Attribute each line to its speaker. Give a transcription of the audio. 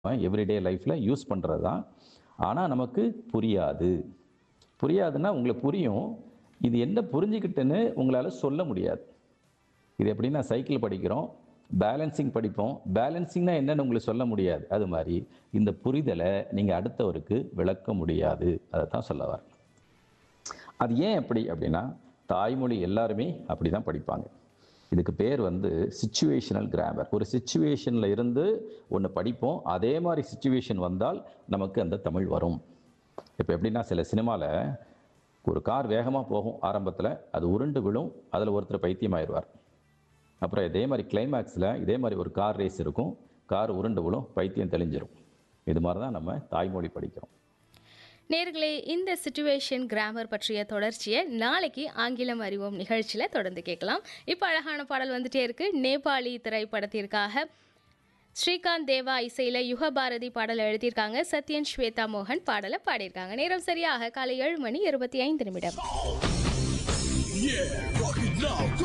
Speaker 1: everyday லைஃப்பில் use பண்ணுறது தான் ஆனால் நமக்கு புரியாது புரியாதுன்னா உங்களுக்கு புரியும் இது என்ன புரிஞ்சுக்கிட்டுன்னு உங்களால் சொல்ல முடியாது இது எப்படின்னா சைக்கிள் படிக்கிறோம் பேலன்சிங் படிப்போம் பேலன்சிங்னா என்னன்னு உங்களுக்கு சொல்ல முடியாது அது மாதிரி இந்த புரிதலை நீங்கள் அடுத்தவருக்கு விளக்க முடியாது அதை தான் சொல்ல வரேன் அது ஏன் எப்படி அப்படின்னா தாய்மொழி எல்லாருமே அப்படி தான் படிப்பாங்க இதுக்கு பேர் வந்து சுச்சுவேஷனல் கிராமர் ஒரு சுச்சுவேஷனில் இருந்து ஒன்று படிப்போம் அதே மாதிரி சுச்சுவேஷன் வந்தால் நமக்கு அந்த தமிழ் வரும் இப்போ எப்படின்னா சில சினிமாவில் ஒரு கார் வேகமாக போகும் ஆரம்பத்தில் அது உருண்டு விழும் அதில் ஒருத்தர் பைத்தியமாயிருவார் அப்புறம் இதே மாதிரி கிளைமேக்ஸில் இதே மாதிரி ஒரு கார் ரேஸ் இருக்கும் கார் உருண்டு விழும் பைத்தியம் தெளிஞ்சிரும் இது மாதிரி தான் நம்ம தாய்மொழி படிக்கிறோம்
Speaker 2: நேர்களே இந்த சிச்சுவேஷன் கிராமர் பற்றிய தொடர்ச்சியை நாளைக்கு ஆங்கிலம் அறிவோம் நிகழ்ச்சியில் தொடர்ந்து கேட்கலாம் இப்போ அழகான பாடல் வந்துட்டே இருக்கு நேபாளி திரைப்படத்திற்காக ஸ்ரீகாந்த் தேவா இசையில் யுகபாரதி பாடல் எழுதியிருக்காங்க சத்யன் ஸ்வேதா மோகன் பாடலை பாடியிருக்காங்க நேரம் சரியாக காலை ஏழு மணி இருபத்தி ஐந்து நிமிடம்
Speaker 3: Yeah, rock it now,